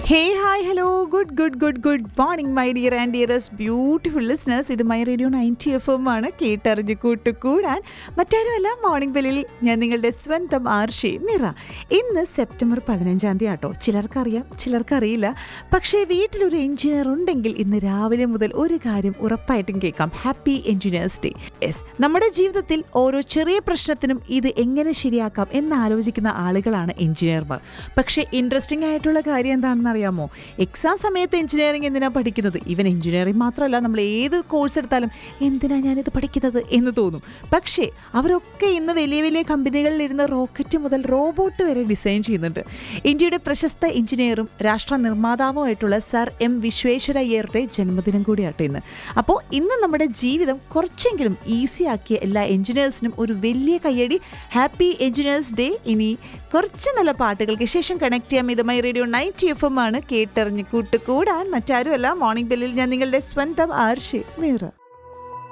hey hi hello good good good good morning my dear and dearest beautiful listeners ഇത് my radio ninety F M ആണ് കേട്ടറിഞ്ഞ് കൂട്ടുകൂടാൻ മറ്റാരുമല്ല morning ബെല്ലിൽ ഞാൻ നിങ്ങളുടെ സ്വന്തം ആർഷി മിറ ഇന്ന് സെപ്റ്റംബർ പതിനഞ്ചാം തീയതി ആട്ടോ ചിലർക്കറിയാം ചിലർക്കറിയില്ല പക്ഷേ വീട്ടിലൊരു എഞ്ചിനീയർ ഉണ്ടെങ്കിൽ ഇന്ന് രാവിലെ മുതൽ ഒരു കാര്യം ഉറപ്പായിട്ടും കേൾക്കാം ഹാപ്പി എഞ്ചിനീയേഴ്സ് ഡേ യെസ് നമ്മുടെ ജീവിതത്തിൽ ഓരോ ചെറിയ പ്രശ്നത്തിനും ഇത് എങ്ങനെ ശരിയാക്കാം എന്ന് ആലോചിക്കുന്ന ആളുകളാണ് എഞ്ചിനീയർമാർ പക്ഷേ ഇൻട്രസ്റ്റിംഗ് ആയിട്ടുള്ള കാര്യം എന്താണെന്ന് അറിയാമോ എക്സാം സമയത്ത് എഞ്ചിനീയറിംഗ് എന്തിനാ പഠിക്കുന്നത് ഇവൻ എഞ്ചിനീയറിംഗ് മാത്രമല്ല നമ്മൾ ഏത് കോഴ്സ് എടുത്താലും എന്തിനാ ഞാനിത് പഠിക്കുന്നത് എന്ന് തോന്നും പക്ഷേ അവരൊക്കെ ഇന്ന് വലിയ വലിയ കമ്പനികളിൽ ഇരുന്ന് റോക്കറ്റ് മുതൽ റോബോട്ട് വരെ ഡിസൈൻ ചെയ്യുന്നുണ്ട് ഇന്ത്യയുടെ പ്രശസ്ത എഞ്ചിനീയറും രാഷ്ട്ര നിർമ്മാതാവുമായിട്ടുള്ള സർ എം വിശ്വേശ്വരയ്യരുടെ ജന്മദിനം കൂടിയാട്ടോ ഇന്ന് അപ്പോൾ ഇന്ന് നമ്മുടെ ജീവിതം കുറച്ചെങ്കിലും ഈസി ആക്കിയ എല്ലാ എഞ്ചിനീയേഴ്സിനും ഒരു വലിയ കയ്യടി ഹാപ്പി എഞ്ചിനീയേഴ്സ് ഡേ ഇനി കുറച്ച് നല്ല പാട്ടുകൾക്ക് ശേഷം കണക്ട് ചെയ്യാം ഇതുമായി റേഡിയോ നയൻറ്റി എഫ് എം ആണ് കേട്ടറിഞ്ഞ് കൂട്ടുകൂടാൻ മറ്റാരുമല്ല മോർണിംഗ് ബെല്ലിൽ ഞാൻ നിങ്ങളുടെ സ്വന്തം ആർഷി മീറ